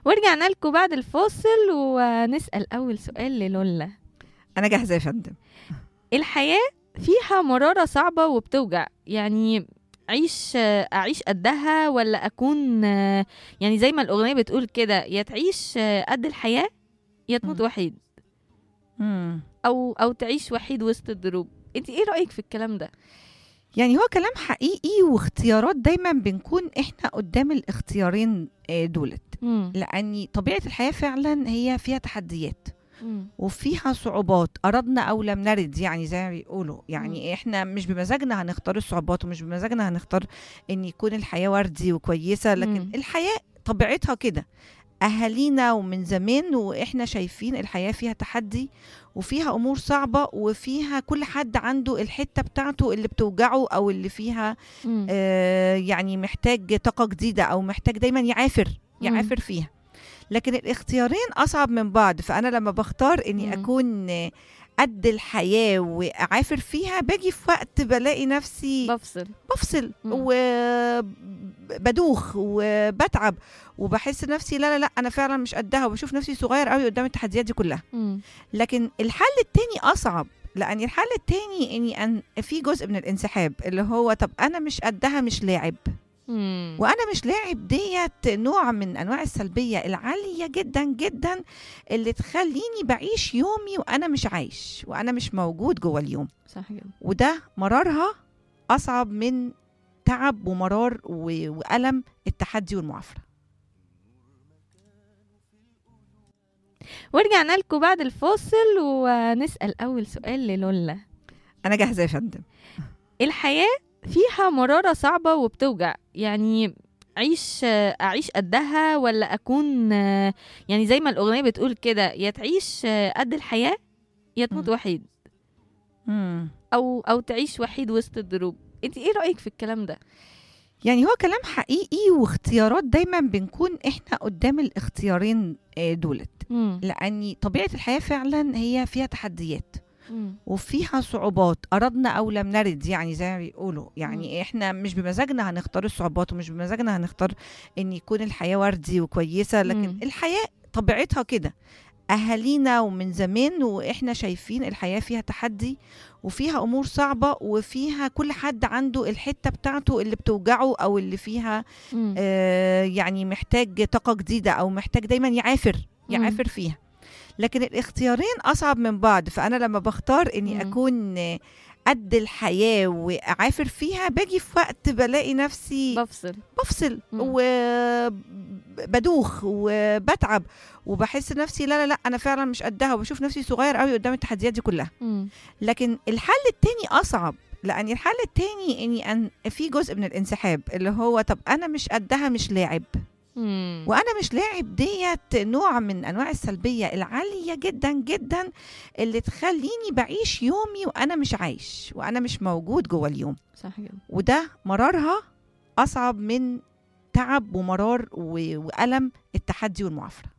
ورجعنا لكم بعد الفاصل ونسأل أول سؤال للولا انا جاهزه يا فندم الحياة فيها مرارة صعبة وبتوجع يعني عيش أعيش قدها ولا أكون يعني زي ما الأغنية بتقول كده يا تعيش قد الحياة يا تموت مم. وحيد مم. أو أو تعيش وحيد وسط الدروب أنت إيه رأيك في الكلام ده؟ يعني هو كلام حقيقي واختيارات دايما بنكون احنا قدام الاختيارين آه، دولت مم. لان طبيعه الحياه فعلا هي فيها تحديات مم. وفيها صعوبات اردنا او لم نرد يعني زي ما بيقولوا يعني احنا مش بمزاجنا هنختار الصعوبات ومش بمزاجنا هنختار ان يكون الحياه وردي وكويسه لكن مم. الحياه طبيعتها كده اهالينا ومن زمان واحنا شايفين الحياه فيها تحدي وفيها امور صعبه وفيها كل حد عنده الحته بتاعته اللي بتوجعه او اللي فيها مم. آه يعني محتاج طاقه جديده او محتاج دايما يعافر مم. يعافر فيها لكن الاختيارين اصعب من بعض فانا لما بختار اني مم. اكون قد الحياه واعافر فيها باجي في وقت بلاقي نفسي بفصل بفصل مم. وبدوخ وبتعب وبحس نفسي لا لا لا انا فعلا مش قدها وبشوف نفسي صغير قوي قدام التحديات دي كلها مم. لكن الحل التاني اصعب لان الحل التاني اني أن في جزء من الانسحاب اللي هو طب انا مش قدها مش لاعب مم. وانا مش لاعب ديت نوع من انواع السلبيه العاليه جدا جدا اللي تخليني بعيش يومي وانا مش عايش وانا مش موجود جوه اليوم صح كده وده مرارها اصعب من تعب ومرار و- والم التحدي والمعافره ورجعنا لكم بعد الفاصل ونسأل أول سؤال للولا انا جاهزه يا فندم الحياة فيها مرارة صعبة وبتوجع يعني عيش أعيش قدها ولا أكون يعني زي ما الأغنية بتقول كده يا تعيش قد الحياة يا تموت مم. وحيد مم. أو أو تعيش وحيد وسط الدروب أنت إيه رأيك في الكلام ده؟ يعني هو كلام حقيقي واختيارات دايما بنكون احنا قدام الاختيارين آه، دولت مم. لان طبيعه الحياه فعلا هي فيها تحديات مم. وفيها صعوبات أردنا أو لم نرد يعني زي ما بيقولوا يعني إحنا مش بمزاجنا هنختار الصعوبات ومش بمزاجنا هنختار إن يكون الحياة وردي وكويسة لكن مم. الحياة طبيعتها كده أهالينا ومن زمان وإحنا شايفين الحياة فيها تحدي وفيها أمور صعبة وفيها كل حد عنده الحتة بتاعته اللي بتوجعه أو اللي فيها مم. آه يعني محتاج طاقة جديدة أو محتاج دايما يعافر مم. يعافر فيها لكن الاختيارين أصعب من بعض فأنا لما بختار إني مم. أكون قد الحياة وأعافر فيها باجي في وقت بلاقي نفسي بفصل بفصل مم. وبدوخ وبتعب وبحس نفسي لا لا لا أنا فعلا مش قدها وبشوف نفسي صغير قوي قدام التحديات دي كلها مم. لكن الحل التاني أصعب لأن الحل التاني إني أن في جزء من الانسحاب اللي هو طب أنا مش قدها مش لاعب مم. وانا مش لاعب ديت نوع من انواع السلبيه العاليه جدا جدا اللي تخليني بعيش يومي وانا مش عايش وانا مش موجود جوه اليوم صح كده وده مرارها اصعب من تعب ومرار و- والم التحدي والمعافره